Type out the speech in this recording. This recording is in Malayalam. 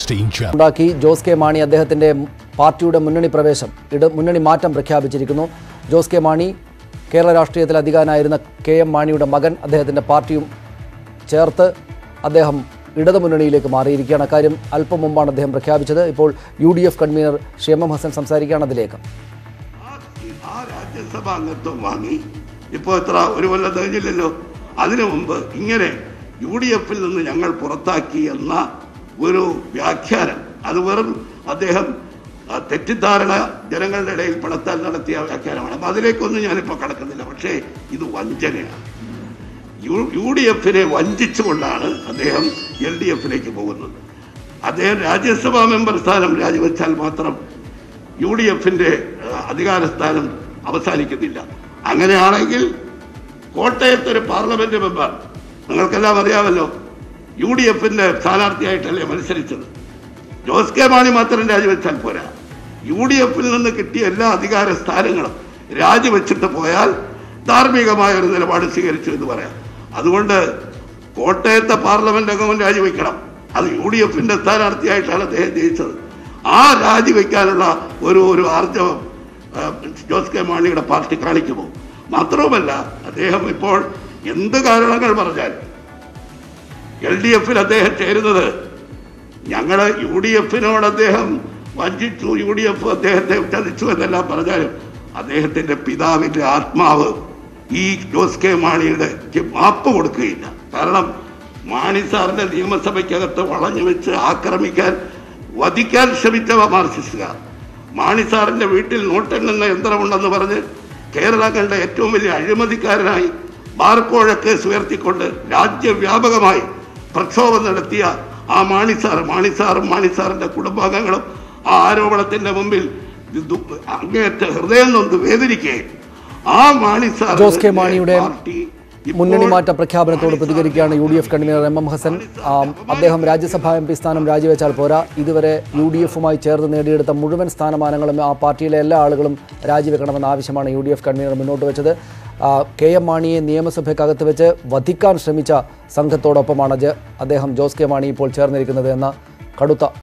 16 channel. ഉണ്ടാക്കി ജോസ് കെ മാണി അദ്ദേഹത്തിന്റെ പാർട്ടിയുടെ മുന്നണി പ്രവേശം ഇട മുന്നണി മാറ്റം പ്രഖ്യാപിച്ചിരിക്കുന്നു ജോസ് കെ മാണി കേരള രാഷ്ട്രീയത്തിൽ അധികാരനായിരുന്ന കെ എം മാണിയുടെ മകൻ അദ്ദേഹത്തിന്റെ പാർട്ടിയും ചേർത്ത് അദ്ദേഹം ഇടതു മുന്നണിയിലേക്ക് മാറിയിരിക്കുകയാണ് അക്കാര്യം അല്പം മുമ്പാണ് അദ്ദേഹം പ്രഖ്യാപിച്ചത് ഇപ്പോൾ U D F convenor Shri M M Hassan സംസാരിക്കുകയാണ് അതിലേക്ക് ആ- ആ രാജ്യസഭാ അംഗത്വം വാങ്ങി ഇപ്പോൾ എത്ര ഒരു കൊല്ലം തികഞ്ഞില്ലല്ലോ അതിനു മുമ്പ് ഇങ്ങനെ യു ഡി എഫിൽ നിന്ന് ഞങ്ങൾ പുറത്താക്കി എന്ന ഒരു വ്യാഖ്യാനം അത് വെറും അദ്ദേഹം ആ, തെറ്റിദ്ധാരണ ജനങ്ങളുടെ ഇടയിൽ പടത്താൻ നടത്തിയ വ്യാഖ്യാനമാണ് അപ്പം അതിലേക്കൊന്നും ഞാനിപ്പോൾ കടക്കുന്നില്ല പക്ഷേ ഇത് വഞ്ചനയാണ് യു യു ഡി എഫിനെ വഞ്ചിച്ചുകൊണ്ടാണ് അദ്ദേഹം എൽ ഡി എഫിലേക്ക് പോകുന്നത് അദ്ദേഹം രാജ്യസഭാ മെമ്പർ സ്ഥാനം രാജിവെച്ചാൽ മാത്രം യു ഡി എഫിൻ്റെ അധികാര സ്ഥാനം അവസാനിക്കുന്നില്ല അങ്ങനെയാണെങ്കിൽ കോട്ടയത്ത് ഒരു പാർലമെന്റ് മെമ്പർ നിങ്ങൾക്കെല്ലാം അറിയാമല്ലോ യു ഡി എഫിൻ്റെ സ്ഥാനാർത്ഥിയായിട്ടല്ലേ മത്സരിച്ചത് ജോസ് കെ മാണി മാത്രം രാജിവെച്ചാൽ പോരാ യു ഡി എഫിൽ നിന്ന് കിട്ടിയ എല്ലാ അധികാര സ്ഥാനങ്ങളും രാജിവെച്ചിട്ട് പോയാൽ ധാർമ്മികമായ ഒരു നിലപാട് സ്വീകരിച്ചു എന്ന് പറയാം അതുകൊണ്ട് കോട്ടയത്തെ പാർലമെന്റ് അംഗം രാജിവെക്കണം അത് യു ഡി എഫിന്റെ സ്ഥാനാർത്ഥിയായിട്ടാണ് അദ്ദേഹം ജയിച്ചത് ആ രാജിവെക്കാനുള്ള ഒരു ഒരു ആർജവം ആ, ജോസ് കെ മാണിയുടെ പാർട്ടി കാണിക്കുമോ മാത്രവുമല്ല അദ്ദേഹം ഇപ്പോൾ എന്ത് കാരണങ്ങൾ പറഞ്ഞാലും എൽ ഡി എഫിൽ അദ്ദേഹം ചേരുന്നത് ഞങ്ങൾ യു ഡി എഫിനോട് അദ്ദേഹം വഞ്ചിച്ചു യു ഡി എഫ് അദ്ദേഹത്തെ ചതിച്ചു എന്നെല്ലാം പറഞ്ഞാലും അദ്ദേഹത്തിന്റെ പിതാവിന്റെ ആത്മാവ് ഈ ജോസ് കെ മാണിയുടെ മാപ്പ് കൊടുക്കുകയില്ല കാരണം മാണി സാറിന്റെ നിയമസഭയ്ക്കകത്ത് വളഞ്ഞു വെച്ച് ആക്രമിക്കാൻ വധിക്കാൻ ശ്രമിച്ച മാർക്സിസ്റ്റുകാർ മാണി സാറിന്റെ വീട്ടിൽ നോട്ടെണ്ണുന്ന യന്ത്രമുണ്ടെന്ന് പറഞ്ഞ് കേരളങ്ങളുടെ ഏറ്റവും വലിയ അഴിമതിക്കാരനായി ബാർക്കോഴ കേസ് ഉയർത്തിക്കൊണ്ട് രാജ്യവ്യാപകമായി പ്രക്ഷോഭം നടത്തിയ ആ മാണിസാർ മാണിസാറും മാണിസാറിന്റെ കുടുംബാംഗങ്ങളും ആ ആരോപണത്തിന്റെ മുമ്പിൽ ദു- അങ്ങേയറ്റ ഹൃദയം നൊന്ത് വേദനിക്കുകയും ആ മാണിസാർ ജോസ് കെ മാണിയുടെ പാർട്ടി ഇപ്പോൾ മുന്നണി മാറ്റ പ്രഖ്യാപനത്തോട് പ്രതികരിക്കുകയാണ് U D F convenor M M Hassan ആ, അദ്ദേഹം രാജ്യസഭാ എം പി സ്ഥാനം രാജിവെച്ചാൽ പോരാ ഇതുവരെ യു ഡി എഫുമായി ചേർന്ന് നേടിയെടുത്ത മുഴുവൻ സ്ഥാനമാനങ്ങളും ആ പാർട്ടിയിലെ എല്ലാ ആളുകളും രാജിവെക്കണമെന്ന ആവശ്യമാണ് യു ഡി എഫ് കൺവീനർ മുന്നോട്ട് വെച്ചത് ആ, കെ എം മാണിയെ നിയമസഭയ്ക്കകത്ത് വെച്ച് വധിക്കാൻ ശ്രമിച്ച സംഘത്തോടൊപ്പമാണ് ജ- അദ്ദേഹം ജോസ് കെ മാണി ഇപ്പോൾ ചേർന്നിരിക്കുന്നത് എന്ന കടുത്ത